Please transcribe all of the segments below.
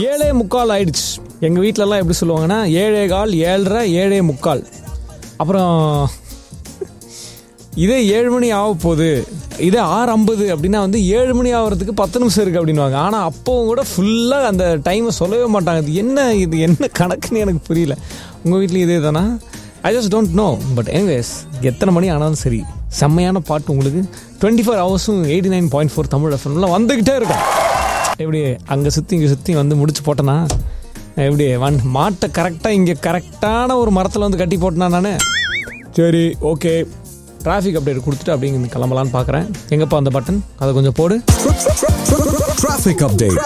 ஏழே முக்கால் ஆயிடுச்சு எங்கள் வீட்டிலலாம் எப்படி சொல்லுவாங்கன்னா ஏழே கால் ஏழரை ஏழே முக்கால் அப்புறம் இதே ஏழு மணி ஆக போகுது இதே ஆறு ஐம்பது அப்படின்னா வந்து ஏழு மணி ஆகிறதுக்கு பத்து நிமிஷம் இருக்குது அப்படின்வாங்க ஆனால் அப்போவும் கூட ஃபுல்லாக அந்த டைமை சொல்லவே மாட்டாங்க இது என்ன இது என்ன கணக்குன்னு எனக்கு புரியல உங்கள் வீட்லேயும் இதே தானா I just don't know but anyways எத்தனை மணி ஆனாலும் சரி செம்மையான பாட்டு உங்களுக்கு டுவெண்ட்டி ஃபோர் ஹவர்ஸும் eighty nine point four Tamil எஃப்எம்ல வந்துக்கிட்டே இருக்கும் எப்படி அங்கே சுற்றி இங்கே சுற்றி வந்து முடிச்சு போட்டேனா எப்படி வன் மாட்டை கரெக்டாக இங்கே கரெக்டான ஒரு மரத்தில் வந்து கட்டி போட்டேனா நான் சரி ஓகே டிராஃபிக் அப்டேட் கொடுத்துட்டு அப்படிங்க கிளம்பலான்னு பார்க்குறேன் எங்கப்பா அந்த பட்டன் அதை கொஞ்சம் போடு Traffic update.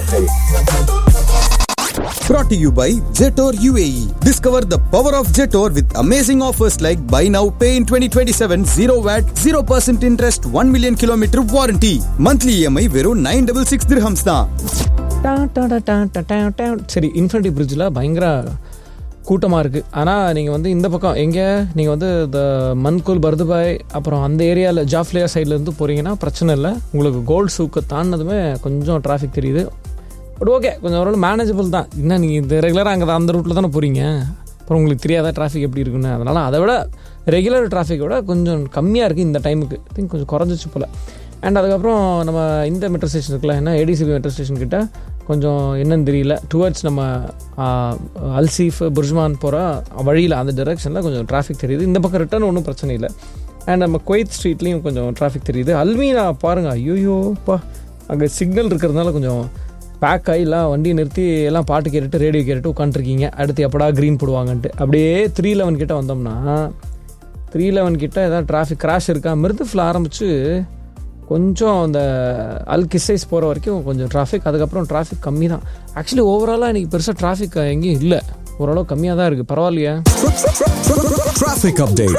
Brought to you by Jetor UAE. Discover the power of Jetor with amazing offers like buy now, pay in 2027, 0 VAT, 0% interest, 1 million kilometer warranty. Monthly EMI வெறும் 966 dirhams தான். டா, டா, டா, டா, டா, டா, டா. சரி இன்ஃபினிட்டி பிரிட்ஜில் பயங்கர கூட்டமாக இருக்குது ஆனால் நீங்கள் வந்து இந்த பக்கம் எங்கே நீங்கள் வந்து இந்த மன்கூல் பர்துபாய் அப்புறம் அந்த ஏரியாவில் ஜாஃப்லியா சைட்லேருந்து போகிறீங்கன்னா பிரச்சனை இல்லை உங்களுக்கு கோல்ட் சூக்கு தாண்டினதுமே கொஞ்சம் டிராஃபிக் தெரியுது பட் ஓகே கொஞ்சம் ஓரளவு மேனேஜபிள் தான் என்ன நீங்கள் இந்த ரெகுலராக அங்கே அந்த ரூட்டில் தானே போகிறீங்க அப்புறம் உங்களுக்கு தெரியாத டிராஃபிக் எப்படி இருக்குன்னு அதனால் அதை விட ரெகுலர் டிராஃபிக்கை விட கொஞ்சம் கம்மியாக இருக்குது இந்த டைமுக்கு திங்க் கொஞ்சம் குறைஞ்சிச்சு போல் அண்ட் அதுக்கப்புறம் நம்ம இந்த மெட்ரோ ஸ்டேஷன் இருக்குல்ல என்ன ஏடிசிபி மெட்ரோ ஸ்டேஷன் கிட்ட கொஞ்சம் என்னன்னு தெரியல டுவர்ட்ஸ் நம்ம ஆ, அல்சீஃப் புர்ஜ்மான் போகிற வழியில் அந்த டிரெக்ஷனில் கொஞ்சம் டிராஃபிக் தெரியுது இந்த பக்கம் ரிட்டர்ன் ஒன்றும் பிரச்சனை இல்லை அண்ட் நம்ம குவைத் ஸ்ட்ரீட்லேயும் கொஞ்சம் டிராஃபிக் தெரியுது அல்மீனா பாருங்கள் ஐயோயோப்பா அங்கே சிக்னல் இருக்கிறதுனால கொஞ்சம் பேக் ஆகி எல்லாம் வண்டியை நிறுத்தி எல்லாம் பாட்டு கேட்டுட்டு ரேடியோ கேட்டுட்டு உட்காந்துருக்கீங்க அடுத்து எப்படா க்ரீன் போடுவாங்கன்ட்டு அப்படியே த்ரீ லெவன் கிட்ட வந்தோம்னா த்ரீ லெவன் கிட்ட ஏதாவது டிராஃபிக் கிராஷ் இருக்கா மிருதுஃபில் ஆரம்பித்து கொஞ்சம் அந்த அல் கிசைஸ் போகிற வரைக்கும் கொஞ்சம் டிராஃபிக் அதுக்கப்புறம் டிராஃபிக் கம்மி தான் ஆக்சுவலி ஓவராலாக இன்றைக்கி பெருசாக டிராஃபிக் எங்கேயும் இல்லை ஓரளவு கம்மியாக தான் இருக்குது பரவாயில்லையா Traffic update.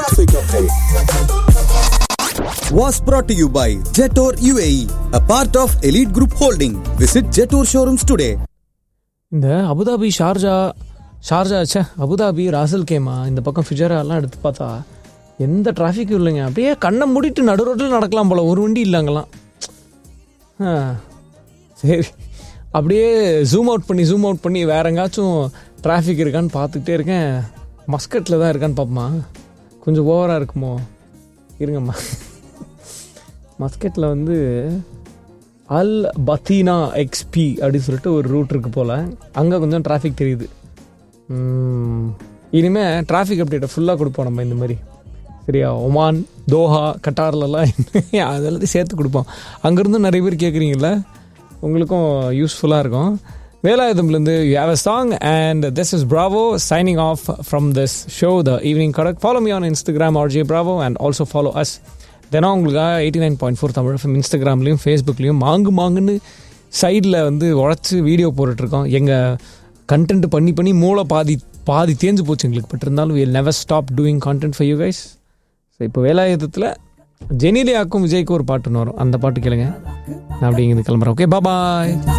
Was brought to you by Jetor UAE, a part of Elite Group Holding. Visit Jetor showrooms today. இந்த அபுதாபி ஷார்ஜா ஷார்ஜா ச்சே அபுதாபி ராசல் கேமா இந்த பக்கம் ஃபிஜரா எல்லாம் எடுத்து பார்த்தா எந்த டிராஃபிக்கும் இல்லைங்க அப்படியே கண்ணை மூடிட்டு நடு ரோட்டில் நடக்கலாம் போல ஒரு வண்டி இல்லைங்களாம் ஆ, சரி அப்படியே ஜூம் அவுட் பண்ணி ஜூம் அவுட் பண்ணி வேற எங்காச்சும் டிராஃபிக் இருக்கான்னு பார்த்துக்கிட்டே இருக்கேன் மஸ்கட்டில் தான் இருக்கான்னு பார்ப்போமா கொஞ்சம் ஓவராக இருக்குமோ இருங்கம்மா மஸ்கட்டில் வந்து அல் பத்தீனா எக்ஸ்பி அப்படின்னு சொல்லிட்டு ஒரு ரூட் இருக்கு போல் அங்கே கொஞ்சம் டிராஃபிக் தெரியுது உம், இனிமே டிராஃபிக் அப்டேட்டை ஃபுல்லாக கொடுப்போம் நம்ம இந்த மாதிரி சரியா ஒமான் தோஹா கட்டார்லலாம் அதெல்லாத்தையும் சேர்த்து கொடுப்போம் அங்கேருந்து நிறைய பேர் கேட்குறீங்கள உங்களுக்கும் யூஸ்ஃபுல்லாக இருக்கும் வேலாயுதம்லேருந்து you have a song and this is Bravo signing off from this show the evening kadak follow me on Instagram R J Bravo and also follow as தினம் உங்களுக்காக eighty nine point four Tamil FM இன்ஸ்டாகிராம்லேயும் ஃபேஸ்புக்லேயும் மாங்கு மாங்குன்னு சைடில் வந்து உடச்சி video போட்டுட்ருக்கோம் எங்கள் content பண்ணி பண்ணி மூளை பாதி பாதி தேஞ்சு போச்சு எங்களுக்கு பட் இருந்தாலும் will never stop doing content for you guys so இப்போ வேலாயுதத்தில் ஜெனிலியாக்கும் விஜய்க்கும் ஒரு பாட்டுன்னு வரும் அந்த பாட்டு கேளுங்க நான் அப்படிங்கிறது கிளம்புறேன் ஓகே பாய்